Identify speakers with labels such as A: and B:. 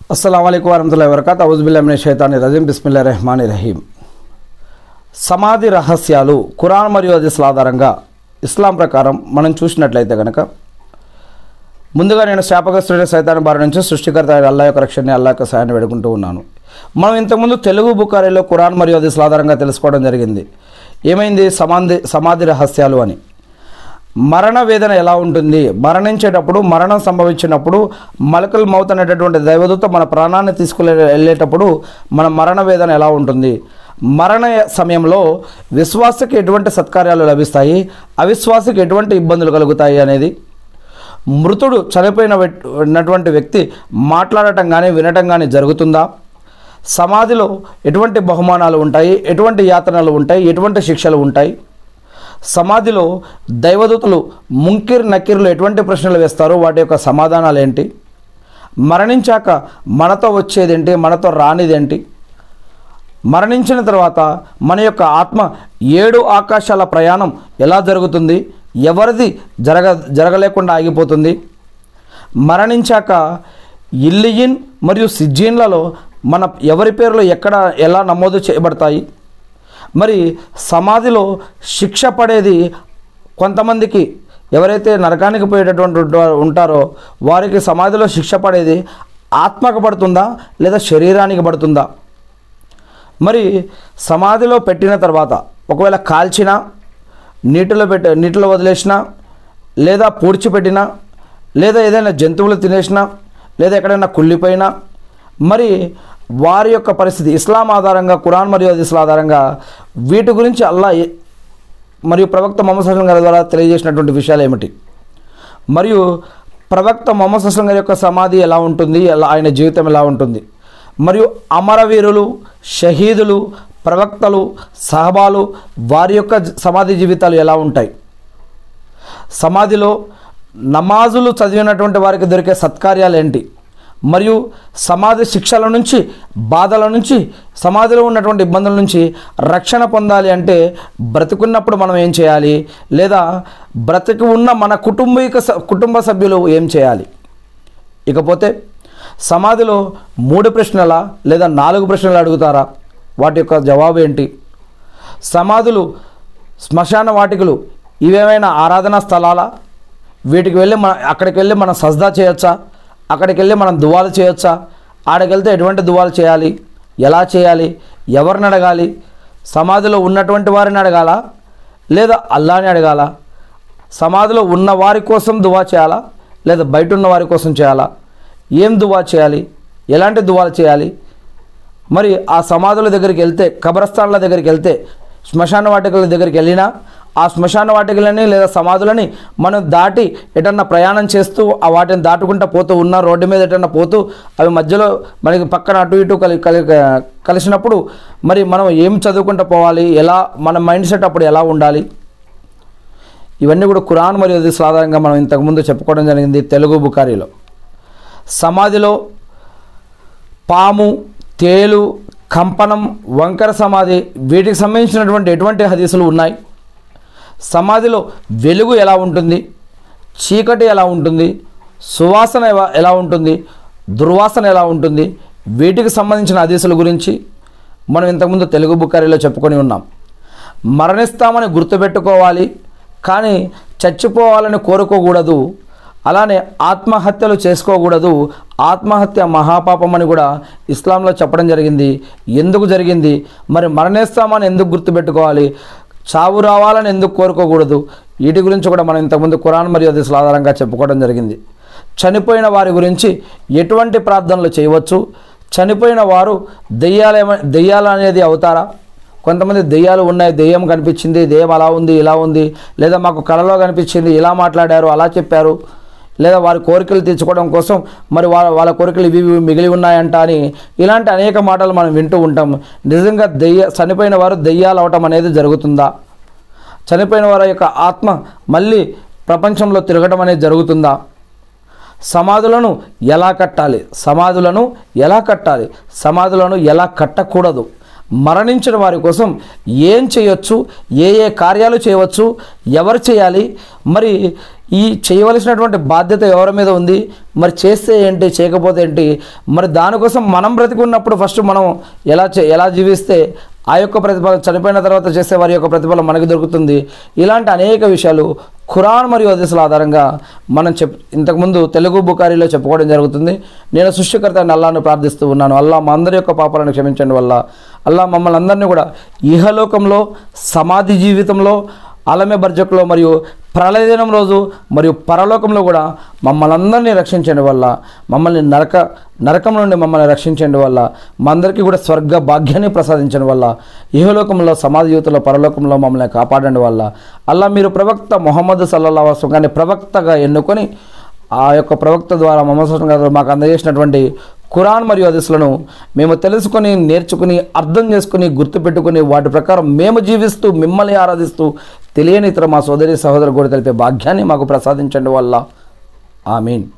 A: అస్సలం అయికు వరహతుల్లా వరకత్ అవుజుబిల్లామిన షైతాని రజీం బిస్మిల్లా రెహమాని రహీం సమాధి రహస్యాలు ఖురాన్ మరియు హదీస్ల ఆధారంగా ఇస్లాం ప్రకారం మనం చూసినట్లయితే కనుక ముందుగా నేను శాపగ్రస్తుడైన సైతాన్ బారి నుంచి సృష్టికర్త అయిన అల్లా యొక్క రక్షణని అల్లా యొక్క సాయాన్ని వేడుకుంటూ ఉన్నాను మనం ఇంతకుముందు తెలుగు బుకారీలో ఖురాన్ మరియు హదీస్ల ఆధారంగా తెలుసుకోవడం జరిగింది ఏమైంది సమాధి సమాధి రహస్యాలు అని మరణ వేదన ఎలా ఉంటుంది మరణించేటప్పుడు మరణం సంభవించినప్పుడు మలకల్ మౌత్ అనేటటువంటి దైవదూత మన ప్రాణాన్ని తీసుకుని వెళ్ళేటప్పుడు మన మరణ వేదన ఎలా ఉంటుంది మరణ సమయంలో విశ్వాసకి ఎటువంటి సత్కార్యాలు లభిస్తాయి అవిశ్వాసకి ఎటువంటి ఇబ్బందులు కలుగుతాయి అనేది మృతుడు చనిపోయిన వెట్- ఉన్నటువంటి వ్యక్తి మాట్లాడటం కానీ వినటం కానీ జరుగుతుందా సమాధిలో ఎటువంటి బహుమానాలు ఉంటాయి ఎటువంటి యాతనలు ఉంటాయి ఎటువంటి శిక్షలు ఉంటాయి సమాధిలో దైవదూతలు ముంకిర్ నకీర్లు ఎటువంటి ప్రశ్నలు వేస్తారో వాటి యొక్క సమాధానాలు ఏంటి మరణించాక మనతో వచ్చేదేంటి మనతో రానిదేంటి మరణించిన తర్వాత మన యొక్క ఆత్మ ఏడు ఆకాశాల ప్రయాణం ఎలా జరుగుతుంది ఎవరిది జరగ జరగలేకుండా ఆగిపోతుంది మరణించాక ఇల్లియిన్ మరియు సిజ్జీన్లలో మన ఎవరి పేర్లు ఎక్కడ ఎలా నమోదు చేయబడతాయి మరి సమాధిలో శిక్ష పడేది కొంతమందికి ఎవరైతే నరకానికి పోయేటటువంటి ఉంటా- ఉంటారో వారికి సమాధిలో శిక్ష పడేది ఆత్మకు పడుతుందా లేదా శరీరానికి పడుతుందా మరి సమాధిలో పెట్టిన తర్వాత ఒకవేళ కాల్చినా నీటిలో పెట్ట నీటిలో వదిలేసినా లేదా పూడ్చిపెట్టినా లేదా ఏదైనా జంతువులు తినేసినా లేదా ఎక్కడైనా కుళ్ళిపోయినా మరి వారి యొక్క పరిస్థితి ఇస్లాం ఆధారంగా ఖురాన్ మరియు హదీస్ల ఆధారంగా వీటి గురించి అల్లా ఏ- మరియు ప్రవక్త మొహమ్మద్ సల్లం గారి ద్వారా తెలియజేసినటువంటి విషయాలు ఏమిటి మరియు ప్రవక్త మొహమ్మద్ సస్లం గారి యొక్క సమాధి ఎలా ఉంటుంది ఎలా ఆయన జీవితం ఎలా ఉంటుంది మరియు అమరవీరులు షహీదులు ప్రవక్తలు సహబాలు వారి యొక్క జ- సమాధి జీవితాలు ఎలా ఉంటాయి సమాధిలో నమాజులు చదివినటువంటి వారికి దొరికే సత్కార్యాలు ఏంటి మరియు సమాధి శిక్షల నుంచి బాధల నుంచి సమాధిలో ఉన్నటువంటి ఇబ్బందుల నుంచి రక్షణ పొందాలి అంటే బ్రతికున్నప్పుడు మనం ఏం చేయాలి లేదా బ్రతికి ఉన్న మన కుటుంబీక స- కుటుంబ సభ్యులు ఏం చేయాలి ఇకపోతే సమాధిలో మూడు ప్రశ్నల లేదా నాలుగు ప్రశ్నలు అడుగుతారా వాటి యొక్క జవాబు ఏంటి సమాధులు శ్మశాన వాటికలు ఇవేమైనా ఆరాధనా స్థలాలా వీటికి వెళ్ళి మన అక్కడికి వెళ్ళి మనం సజ్దా చేయొచ్చా అక్కడికి వెళ్ళి మనం దువాలు చేయొచ్చా ఆడికి వెళ్తే ఎటువంటి దువాలు చేయాలి ఎలా చేయాలి ఎవరిని అడగాలి సమాధిలో ఉన్నటువంటి వారిని అడగాల లేదా అల్లాని అడగాల సమాధిలో ఉన్న వారి కోసం దువా చేయాలా లేదా బయట ఉన్న వారి కోసం చేయాలా ఏం దువా చేయాలి ఎలాంటి దువాలు చేయాలి మరి ఆ సమాధుల దగ్గరికి వెళ్తే కబరస్థాన్ల దగ్గరికి వెళ్తే శ్మశాన వాటికల దగ్గరికి వెళ్ళినా ఆ శ్మశాన వాటికలని లేదా సమాధులని మనం దాటి ఎటన్నా ప్రయాణం చేస్తూ ఆ వాటిని దాటుకుంటూ పోతూ ఉన్న రోడ్డు మీద ఎటన్నా పోతూ అవి మధ్యలో మనకి పక్కన అటు ఇటు కలి కలి కలిసినప్పుడు మరి మనం ఏం చదువుకుంటూ పోవాలి ఎలా మన మైండ్ సెట్ అప్పుడు ఎలా ఉండాలి ఇవన్నీ కూడా ఖురాన్ మరియు హదీస్ ఆధారంగా మనం ఇంతకుముందు చెప్పుకోవడం జరిగింది తెలుగు బుకారీలో సమాధిలో పాము తేలు కంపనం వంకర సమాధి వీటికి సంబంధించినటువంటి ఎటువంటి హదీసులు ఉన్నాయి సమాధిలో వెలుగు ఎలా ఉంటుంది చీకటి ఎలా ఉంటుంది సువాసన ఎవ- ఎలా ఉంటుంది దుర్వాసన ఎలా ఉంటుంది వీటికి సంబంధించిన హదీసుల గురించి మనం ఇంతకుముందు తెలుగు బుకారీలో చెప్పుకొని ఉన్నాం మరణిస్తామని గుర్తుపెట్టుకోవాలి కానీ చచ్చిపోవాలని కోరుకోకూడదు అలానే ఆత్మహత్యలు చేసుకోకూడదు ఆత్మహత్య మహాపాపం అని కూడా ఇస్లాంలో చెప్పడం జరిగింది ఎందుకు జరిగింది మరి మరణిస్తామని ఎందుకు గుర్తుపెట్టుకోవాలి చావు రావాలని ఎందుకు కోరుకోకూడదు వీటి గురించి కూడా మనం ఇంతకుముందు ఖురాన్ మరియు హదీసుల ఆధారంగా చెప్పుకోవడం జరిగింది చనిపోయిన వారి గురించి ఎటువంటి ప్రార్థనలు చేయవచ్చు చనిపోయిన వారు దెయ్యాలేమ దెయ్యాలు అనేది అవుతారా కొంతమంది దెయ్యాలు ఉన్నాయి దెయ్యం కనిపించింది దెయ్యం అలా ఉంది ఇలా ఉంది లేదా మాకు కళలో కనిపించింది ఇలా మాట్లాడారు అలా చెప్పారు లేదా వారి కోరికలు తీర్చుకోవడం కోసం మరి వాళ్ళ వాళ్ళ కోరికలు ఇవి ఇవి మిగిలి ఉన్నాయంట అని ఇలాంటి అనేక మాటలు మనం వింటూ ఉంటాం నిజంగా దెయ్య చనిపోయిన వారు దెయ్యాలు అవటం అనేది జరుగుతుందా చనిపోయిన వారి యొక్క ఆత్మ మళ్ళీ ప్రపంచంలో తిరగటం అనేది జరుగుతుందా సమాధులను ఎలా కట్టాలి సమాధులను ఎలా కట్టాలి సమాధులను ఎలా కట్టకూడదు మరణించిన వారి కోసం ఏం చేయొచ్చు ఏ ఏ కార్యాలు చేయవచ్చు ఎవరు చేయాలి మరి ఈ చేయవలసినటువంటి బాధ్యత ఎవరి మీద ఉంది మరి చేస్తే ఏంటి చేయకపోతే ఏంటి మరి దానికోసం మనం బ్రతికున్నప్పుడు ఫస్ట్ మనం ఎలా చే- ఎలా జీవిస్తే ఆ యొక్క ప్రతిఫలం చనిపోయిన తర్వాత చేసే వారి యొక్క ప్రతిఫలం మనకి దొరుకుతుంది ఇలాంటి అనేక విషయాలు ఖురాన్ మరియు హదీసుల ఆధారంగా మనం చెప్ ఇంతకుముందు తెలుగు బుకారీలో చెప్పుకోవడం జరుగుతుంది నేను సృష్టికర్త అయిన అల్లాను ప్రార్థిస్తూ ఉన్నాను అల్లా మా అందరి యొక్క పాపాలను క్షమించండి వల్ల అల్లా మమ్మల్ని అందరినీ కూడా ఇహలోకంలో సమాధి జీవితంలో అలమె బర్జకులో మరియు ప్రళయదినం రోజు మరియు పరలోకంలో కూడా మమ్మల్ని అందరినీ రక్షించండి వల్ల మమ్మల్ని నరక నరకం నుండి మమ్మల్ని రక్షించండి వల్ల మా అందరికీ కూడా స్వర్గ భాగ్యాన్ని ప్రసాదించండి వల్ల ఇహలోకంలో సమాధి యువతలో పరలోకంలో మమ్మల్ని కాపాడండి వల్ల అల్లా మీరు ప్రవక్త మొహమ్మద్ సల్లల్లా వసం కానీ ప్రవక్తగా ఎన్నుకొని ఆ యొక్క ప్రవక్త ద్వారా మహమ్మద్ గారు మాకు అందజేసినటువంటి ఖురాన్ మరియు హదీసులను మేము తెలుసుకొని నేర్చుకుని అర్థం చేసుకుని గుర్తుపెట్టుకుని వాటి ప్రకారం మేము జీవిస్తూ మిమ్మల్ని ఆరాధిస్తూ తెలియని ఇతర మా సోదరి సహోదరు కూడా తెలిపే భాగ్యాన్ని మాకు ప్రసాదించండి వల్ల ఆమీన్